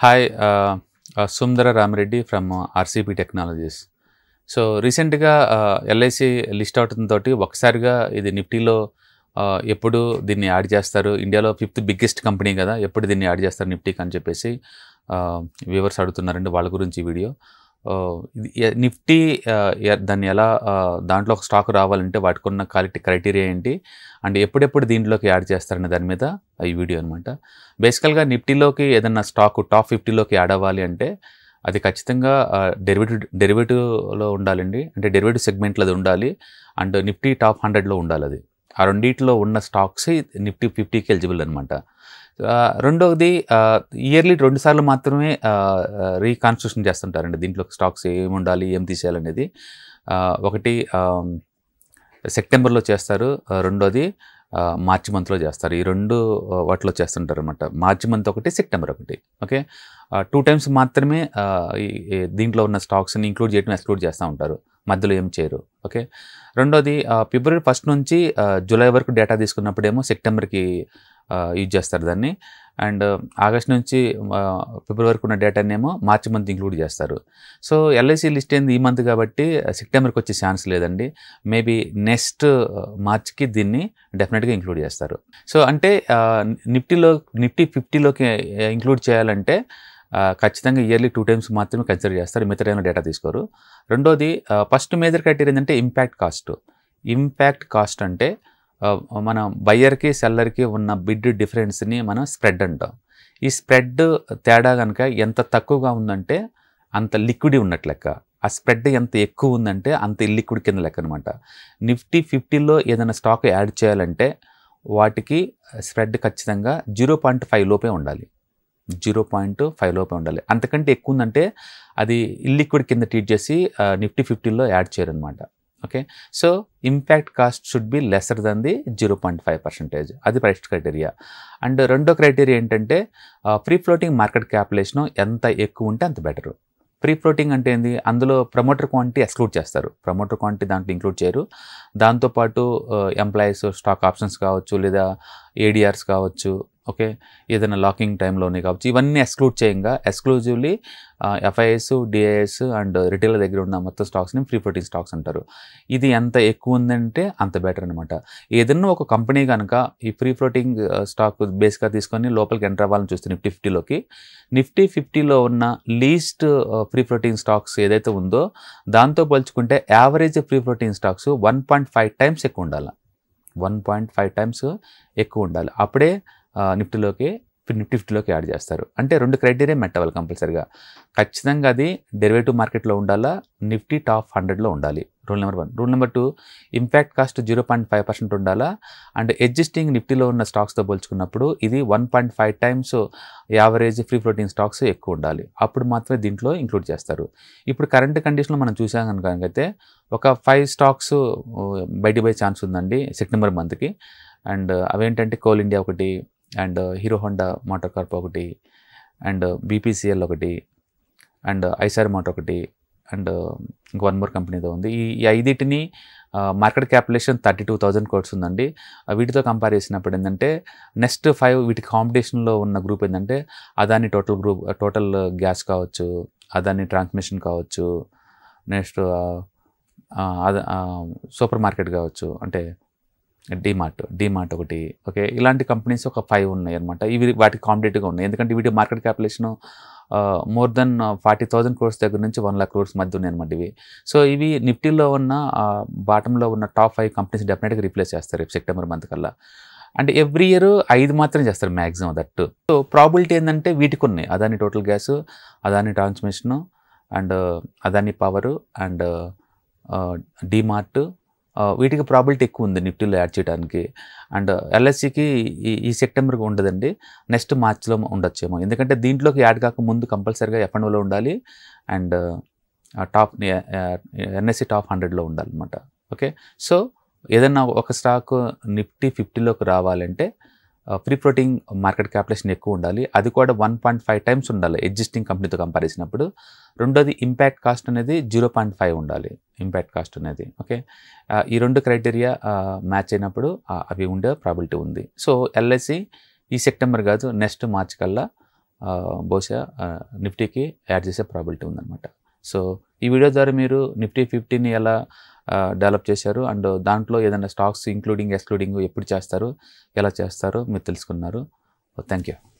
hi Sundara Ramireddy from RCP technologies so రీసెంట్గా LIC list అవడంతో ఒకసారిగా ఇది నిఫ్టీలో uh, ఎప్పుడు దీన్ని యాడ్ చేస్తారు ఇండియాలో ఫిఫ్త్ బిగ్గెస్ట్ కంపెనీ కదా ఎప్పుడు దీన్ని యాడ్ చేస్తారు నిఫ్టీకి అని చెప్పేసి వ్యూవర్స్ అడుగుతున్నారండి వాళ్ళ గురించి ఈ వీడియో ఇది ఎ- నిఫ్టీ uh, ఎ- దాన్ని ఎలా uh, దాంట్లో ఒక స్టాక్ రావాలంటే వాటికి ఉన్న క్వాలిటీ క్రైటీరియా ఏంటి అండ్ ఎప్పుడెప్పుడు దీంట్లోకి యాడ్ చేస్తారనే దాని మీద ఈ వీడియో అనమాట బేసికల్గా నిఫ్టీలోకి ఏదైనా స్టాక్ టాప్ ఫిఫ్టీలోకి యాడ్ అవ్వాలి అంటే అది ఖచ్చితంగా డెరివేటివ్ డెరివేటివ్లో ఉండాలండి అంటే డెరివేటివ్ సెగ్మెంట్లో అది ఉండాలి అండ్ నిఫ్టీ టాప్ హండ్రెడ్లో ఉండాలి అది ఆ రెండిట్లో ఉన్న స్టాక్స్ నిఫ్టీ ఫిఫ్టీకి ఎలిజిబుల్ అనమాట రెండవది ఇయర్లీ రెండు సార్లు మాత్రమే రీకాన్స్టిట్యూషన్ చేస్తుంటారండి దీంట్లో స్టాక్స్ ఏమి ఉండాలి ఏం తీసేయాలనేది ఆ, ఒకటి ఆ, సెప్టెంబర్లో చేస్తారు ఆ, రెండోది ఆ, మార్చి మంత్లో చేస్తారు ఈ రెండు ఆ, వాటిలో చేస్తుంటారు అనమాట మార్చి మంత్ ఒకటి సెప్టెంబర్ ఒకటి ఓకే టూ టైమ్స్ మాత్రమే ఆ, ఈ- ఈ దీంట్లో ఉన్న స్టాక్స్ని ఇంక్లూడ్ చేయడం ఎక్స్క్లూడ్ చేస్తూ ఉంటారు మధ్యలో ఏం చేయరు ఓకే రెండోది ఆ, ఫిబ్రవరి ఫస్ట్ నుంచి ఆ, జూలై వరకు డేటా తీసుకున్నప్పుడేమో సెప్టెంబర్కి యూజ్ చేస్తారు దాన్ని అండ్ ఆగస్ట్ నుంచి ఆ, ఫిబ్రవరి వరకు ఉన్న డేటానేమో మార్చి మంత్ ఇంక్లూడ్ చేస్తారు సో ఎల్ఐసి లిస్ట్ అయింది ఈ మంత్ కాబట్టి సెప్టెంబర్కి వచ్చే ఛాన్స్ లేదండి మేబీ నెక్స్ట్ మార్చ్కి దీన్ని డెఫినెట్గా ఇంక్లూడ్ చేస్తారు సో అంటే ఆ, నిఫ్టీలో నిఫ్టీ ఫిఫ్టీలోకి ఇంక్లూడ్ చేయాలంటే ఆ, ఖచ్చితంగా ఇయర్లీ టూ టైమ్స్ మాత్రమే కన్సిడర్ చేస్తారు మిగతా టైంలో డేటా తీసుకోరు రెండోది ఫస్ట్ మేజర్ క్రైటీరియా ఏంటంటే ఇంపాక్ట్ కాస్ట్ ఇంపాక్ట్ కాస్ట్ అంటే ఆ, మన బయ్యర్కి సెల్లర్కి ఉన్న బిడ్ డిఫరెన్స్ని మనం స్ప్రెడ్ అంటాం ఈ స్ప్రెడ్ తేడా కనుక ఎంత తక్కువగా ఉందంటే అంత లిక్విడ్ ఉన్నట్లు లెక్క ఆ స్ప్రెడ్ ఎంత ఎక్కువ ఉందంటే అంత ఇల్లిక్విడ్ కింద లెక్క అనమాట నిఫ్టీ ఫిఫ్టీలో ఏదైనా స్టాక్ యాడ్ చేయాలంటే వాటికి స్ప్రెడ్ ఖచ్చితంగా జీరో పాయింట్ ఫైవ్ లోపే ఉండాలి జీరో పాయింట్ ఫైవ్ లోపే ఉండాలి అంతకంటే ఎక్కువ ఉందంటే అది ఇల్లిక్విడ్ కింద ట్రీట్ చేసి నిఫ్టీ ఫిఫ్టీలో యాడ్ చేయరనమాట okay so impact cost should be lesser than the zero point five percentage అది ఫస్ట్ క్రైటీరియా అండ్ రెండో క్రైటీరియా ఏంటంటే ఫ్రీ ఫ్లోటింగ్ మార్కెట్ క్యాపిలేషన్ ఎంత ఎక్కువ ఉంటే అంత బెటరు ఫ్రీ ఫ్లోటింగ్ అంటే ఏంది అందులో ప్రమోటర్ క్వాంటిటీ ఎక్స్క్లూడ్ చేస్తారు ప్రమోటర్ క్వాంటిటీ దాంట్లో ఇంక్లూడ్ చేయరు దాంతోపాటు ఎంప్లాయీస్ స్టాక్ ఆప్షన్స్ కావచ్చు లేదా ఏడిఆర్స్ కావచ్చు ఓకే ఏదైనా లాకింగ్ టైంలోనే కావచ్చు ఇవన్నీ ఎక్స్క్లూడ్ చేయంగా exclusively FIs DIs and retail దగ్గర ఉన్న మొత్తం స్టాక్స్ని ఫ్రీ ఫ్లోటింగ్ స్టాక్స్ అంటారు ఇది ఎంత ఎక్కువ ఉందంటే అంత బెటర్ అనమాట ఏదన్నా ఒక కంపెనీ కనుక ఈ ఫ్రీ ఫ్లోటింగ్ స్టాక్ బేస్గా తీసుకొని లోపలికి ఎంటర్ అవ్వాలని చూస్తే నిఫ్టీ ఫిఫ్టీలోకి నిఫ్టీ ఫిఫ్టీలో ఉన్న లీస్ట్ ఫ్రీ ఫ్లోటింగ్ స్టాక్స్ ఏదైతే ఉందో దాంతో పోల్చుకుంటే average free floating stocks one point five times ఎక్కువ ఉండాలి వన్ పాయింట్ ఫైవ్ టైమ్స్ ఎక్కువ ఉండాలి అప్పుడే ఆ, నిఫ్టీలోకి నిఫ్టీ ఫిఫ్టీలోకి యాడ్ చేస్తారు అంటే రెండు క్రైటీరియా మెట్ అవ్వాలి కంపల్సరిగా ఖచ్చితంగా అది డెరివేటివ్ మార్కెట్లో ఉండాలా నిఫ్టీ టాప్ హండ్రెడ్లో ఉండాలి rule number one rule number two impact cost zero point five percent ఉండాలా అండ్ ఎగ్జిస్టింగ్ నిఫ్టీలో ఉన్న స్టాక్స్తో పోల్చుకున్నప్పుడు ఇది one point five times average free floating stocks ఎక్కువ ఉండాలి అప్పుడు మాత్రమే దీంట్లో ఇంక్లూడ్ చేస్తారు ఇప్పుడు కరెంట్ కండిషన్లో మనం చూసాం కనుక అయితే ఒక ఫైవ్ స్టాక్స్ బయట పోయే ఛాన్స్ ఉందండి సెప్టెంబర్ మంత్కి అండ్ అవేంటంటే కోల్ ఇండియా ఒకటి and Hero Honda Motor Corp ఒకటి అండ్ బీపీసీఎల్ ఒకటి అండ్ ఐసార్ మోటార్ ఒకటి అండ్ ఇంక వన్ మోర్ కంపెనీతో ఉంది ఈ ఈ ఐదిటిని market capitalisation thirty two thousand crores ఉందండి ఆ వీటితో కంపేర్ చేసినప్పుడు ఏంటంటే నెక్స్ట్ ఫైవ్ వీటి కాంపిటీషన్లో ఉన్న గ్రూప్ ఏంటంటే Adani Total group Total Gas కావచ్చు అదాని ట్రాన్స్మిషన్ కావచ్చు నెక్స్ట్ సూపర్ మార్కెట్ కావచ్చు అంటే డీమార్ట్ డీమార్ట్ ఒకటి ఓకే ఇలాంటి కంపెనీస్ ఒక ఫైవ్ ఉన్నాయి అనమాట ఇవి వాటికి కాంపిటేటివ్గా ఉన్నాయి ఎందుకంటే వీటి market capitalisation more than forty thousand crores దగ్గర నుంచి వన్ లాక్ క్రోర్స్ మధ్య ఉన్నాయి అనమాట ఇవి సో ఇవి నిఫ్టీలో ఉన్న బాటంలో ఉన్న టాప్ ఫైవ్ కంపెనీస్ డెఫినెట్గా రీప్లేస్ చేస్తారు రేపు సెప్టెంబర్ మంత్ కల్లా అంటే ఎవ్రీ ఇయర్ ఐదు మాత్రం చేస్తారు మ్యాక్సిమం దట్ సో ప్రాబిలిటీ ఏంటంటే వీటికి ఉన్నాయి Adani Total Gas Adani Transmission and Adani Power and DMart వీటికి ప్రాబిలిటీ ఎక్కువ ఉంది నిఫ్టీలో యాడ్ చేయడానికి అండ్ ఎల్ఎస్సికి ఈ ఈ సెప్టెంబర్కి ఉండదండి నెక్స్ట్ మార్చ్లో ఉండొచ్చేమో ఎందుకంటే దీంట్లోకి యాడ్ కాక ముందు కంపల్సరీగా ఎఫ్ఎన్ఓలో ఉండాలి అండ్ టాప్ ఎన్ఎస్సి టాప్ హండ్రెడ్లో ఉండాలన్నమాట ఓకే సో ఏదైనా ఒక స్టాక్ నిఫ్టీ ఫిఫ్టీలోకి రావాలంటే ఫ్రీ ఫ్లోటింగ్ మార్కెట్ క్యాపిటేషన్ ఎక్కువ ఉండాలి అది కూడా వన్ పాయింట్ ఫైవ్ టైమ్స్ ఉండాలి ఎగ్జిస్టింగ్ కంపెనీతో కంపేర్ చేసినప్పుడు రెండోది ఇంపాక్ట్ కాస్ట్ అనేది జీరో పాయింట్ ఫైవ్ ఉండాలి ఇంపాక్ట్ కాస్ట్ అనేది ఓకే ఆ, ఈ రెండు క్రైటీరియా మ్యాచ్ అయినప్పుడు ఆ, అవి ఉండే ప్రాబిలిటీ ఉంది సో ఎల్ఐసి ఈ సెప్టెంబర్ కాదు నెక్స్ట్ మార్చ్ కల్లా ఆ, బహుశా ఆ, నిఫ్టీకి యాడ్ చేసే ప్రాబిలిటీ ఉందన్నమాట సో ఈ వీడియో ద్వారా మీరు నిఫ్టీ ఫిఫ్టీని ఎలా డెవలప్ చేశారు అండ్ దాంట్లో ఏదైనా స్టాక్స్ ఇంక్లూడింగ్ ఎక్స్క్లూడింగ్ ఎప్పుడు చేస్తారు ఎలా చేస్తారో మీరు తెలుసుకున్నారు థ్యాంక్ యూ